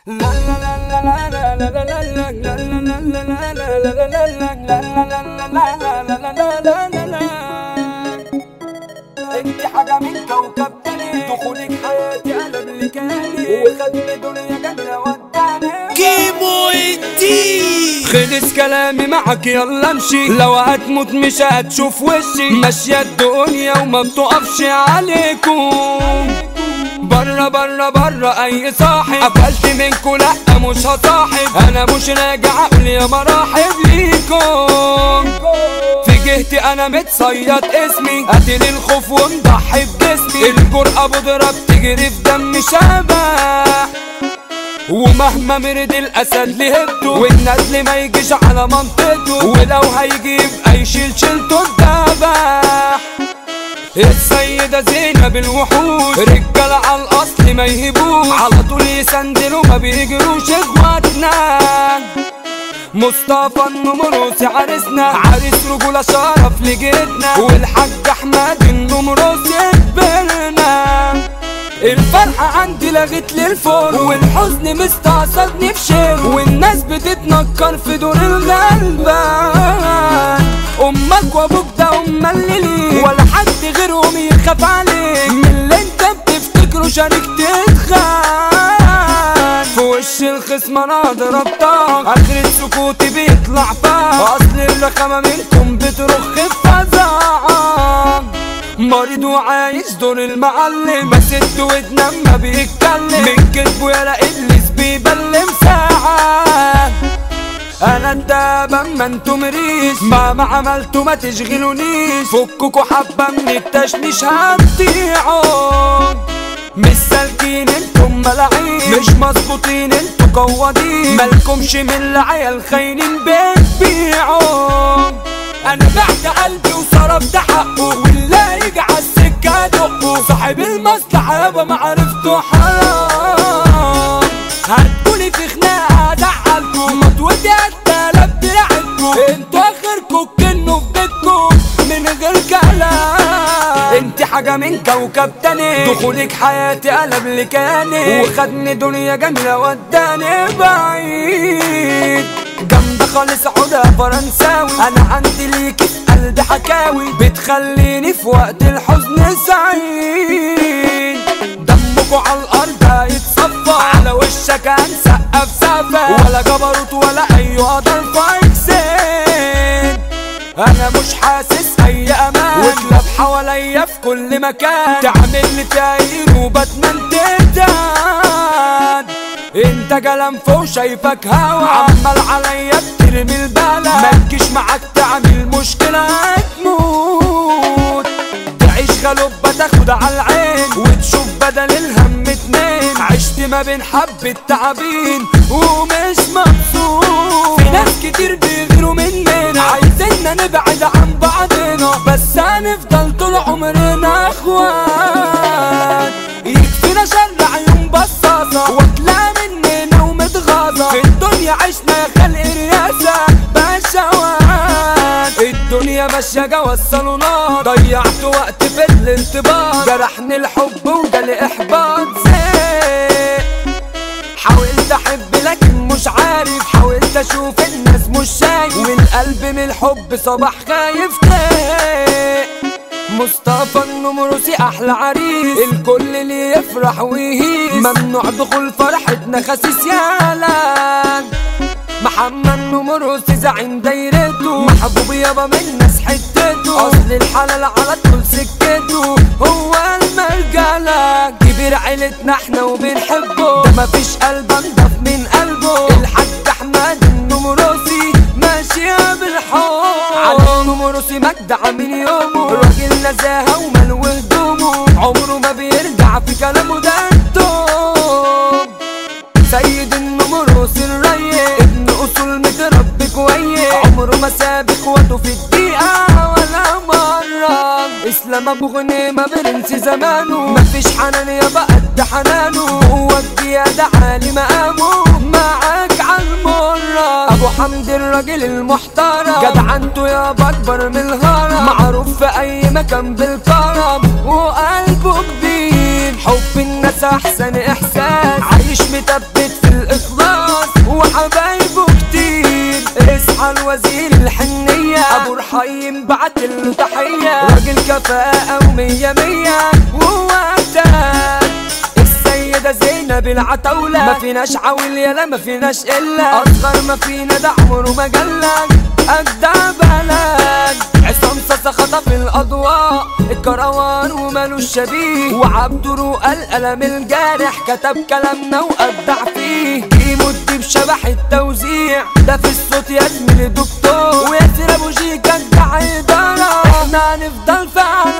انت حاجة من كوكب تاني دخولك حياتي قلب لي كاني وخدني دنيا جنة وداني كيمو الدين خلص كلامي معك يلا امشي لو هتموت مش هتشوف وشي ماشية الدنيا وما بتقفش عليكم برا برا برا اي صاحب قفلت منكو لا مش هصاحب انا مش راجع اقول يا مراحب ليكم في جهتي انا متصيد اسمي قاتل الخوف ومضحي بجسمي الجرأة بودرة بتجري في دم شبح ومهما مرد الاسد لهبته والندل ما يجيش على منطقته ولو هيجي يبقى يشيل شيلته الدبح السيدة زينب الوحوش رجالة على الأصل ما يهبوش على طول يسندلوا ما بيجروش اخواتنا مصطفى النمروسي عرسنا عريس رجولة شرف لجيتنا والحاج أحمد النمروسي كبرنا الفرحة عندي لغت للفور والحزن مستعصدني في شير والناس بتتنكر في دور الغلبان امك وابوك ده هما اللي ليك ولا حد غيرهم يخاف عليك من اللي انت بتفتكره شريك تتخان في وش الخصم انا ضربتك اخر سكوتي بيطلع فاك اصل الرخامة منكم بترخ بفزعك مريض وعايش دور المعلم بسد ودنا ما بيتكلم من كذبه يا ابليس بيبلم ساعة انا الدابة ما انتو مريش مهما عملتوا ما تشغلونيش فككوا حبة من التشنيش هتضيعوا مش سالكين انتم ملاعين مش مظبوطين انتوا قوادين مالكمش من العيال خاينين بتبيعوا انا بعت قلبي وصرفت حقه واللي يجي عالسكة دقه صاحب المصلحة يابا معرفته حرام هتقولي في خناقة زعلكوا مطوتي قتالة بترعبكوا انتوا اخركوا كنوا في بيتكوا من غير كلام انت حاجة من كوكب تاني دخولك حياتي قلب لي كاني وخدني دنيا جميلة وداني بعيد جامدة خالص عودة فرنساوي انا عندي ليكي في قلبي حكاوي بتخليني في وقت الحزن سعيد دمكوا على الارض هيتصفى على وشك هنسقف سقفة ولا جبروت ولا اي قدر فايكسين انا مش حاسس اي امان وكلاب حواليا في كل مكان تعمل لي تاير وباتمان تهداد انت جلم فوق شايفك هوا عمال عليا بترمي البلا ما تجيش معاك تعمل مشكلة هتموت تعيش غلوبة تاخد على العين وتشوف بدل الهم اتنين عشت ما بين حبة تعابين ومش مبسوط في ناس كتير بيغيروا مننا عايزيننا نبعد عن بعضنا بس هنفضل طول عمرنا اخوات يكفينا شر عيون بصاصة واكلة مننا ومتغاظة في الدنيا عشنا يا خلق رياسة بشوات الدنيا ماشية جوا الصالونات ضيعت وقت في الارتباط جرحني الحب وجالي احباط زهق حاولت احب لكن مش عارف حاولت اشوف الناس مش شايف والقلب من الحب صباح خايف خايف مصطفى النمروسي احلى عريس الكل اللي يفرح ويهيس ممنوع دخول فرحتنا خسيس يالا محمد نمروسي زعيم دايرته محبوب يابا من الناس حتته اصل الحلال على طول سكته هو المرجلة كبير عيلتنا احنا وبنحبه ده مفيش قلب انضف من قلبه الحاج احمد النمروسي ماشية بالحب على النمروسي مجدع من يومه راجل نزاهة وملو هدومه عمره ما بيرجع في كلامه ده التوب سيد النمروسي الريس ابن اصول متربي كويس عمره ما ساب اخواته في الدقيقة ولا مرة اسلام ابو غنيمة برنس زمانه مفيش حنان يابا قد حنانه هو الزيادة عالي مقامه معاك عالمرة ابو حمد الراجل المحترم جدعنته يابا اكبر من الهرم معروف في اي مكان بالكرم وقلبه كبير حب الناس احسن احساس عايش متبت في الاقتصاد بنبعت له تحية راجل كفاءة ومية مية ووقتها السيدة زينب العتاولة ما فيناش عاول يلا ما فيناش إلا أصغر ما فينا ده عمره ما جلك أجدع بلد عصام صاصا خطف الأضواء الكروان ومالوش شبيه وعبد روقة القلم الجارح كتب كلامنا وأبدع فيه يمد بشبح التوزيع ده في الصوت يا زميلي دكتور وياسر أبو جيكا أجدع إدارة احنا هنفضل في